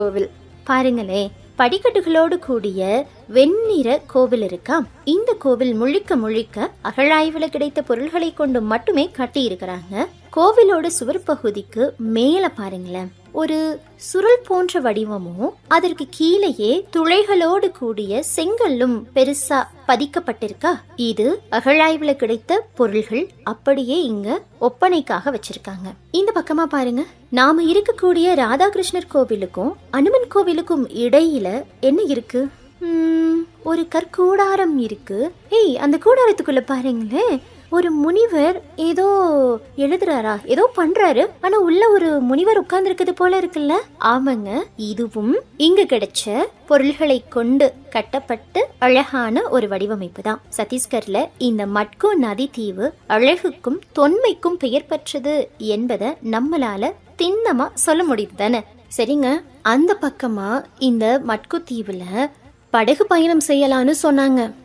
கோவில் பாருங்களே படிக்கட்டுகளோடு கூடிய வெண்ணிற கோவில் இருக்காம் இந்த கோவில் முழுக்க முழுக்க அகழாய்வுல கிடைத்த பொருள்களை கொண்டு மட்டுமே கட்டி இருக்கிறாங்க கோவிலோட சுவர் பகுதிக்கு மேல பாருங்களேன் ஒரு சுருள் போன்ற வடிவமும் அதற்கு கீழேயே துளைகளோடு கூடிய செங்கல்லும் பெருசா பதிக்கப்பட்டிருக்கா இது அகழாய்வுல கிடைத்த பொருள்கள் அப்படியே இங்க ஒப்பனைக்காக வச்சிருக்காங்க இந்த பக்கமா பாருங்க நாம இருக்கக்கூடிய ராதாகிருஷ்ணர் கோவிலுக்கும் அனுமன் கோவிலுக்கும் இடையில என்ன இருக்கு ம், ஒரு கற்கூடாரம் இருக்கு ஏய் அந்த கூடாரத்துக்குள்ள பாருங்களேன் ஒரு முனிவர் ஏதோ எழுதுறாரா ஏதோ பண்றாரு ஆனா உள்ள ஒரு முனிவர் உட்கார்ந்து போல இருக்குல்ல ஆமாங்க இதுவும் இங்க கிடைச்ச பொருள்களை கொண்டு கட்டப்பட்டு அழகான ஒரு வடிவமைப்பு தான் சத்தீஸ்கர்ல இந்த மட்கோ நதி தீவு அழகுக்கும் தொன்மைக்கும் பெயர் பெற்றது என்பதை நம்மளால திண்ணமா சொல்ல முடியுது தானே சரிங்க அந்த பக்கமா இந்த மட்கு தீவுல படகு பயணம் செய்யலான்னு சொன்னாங்க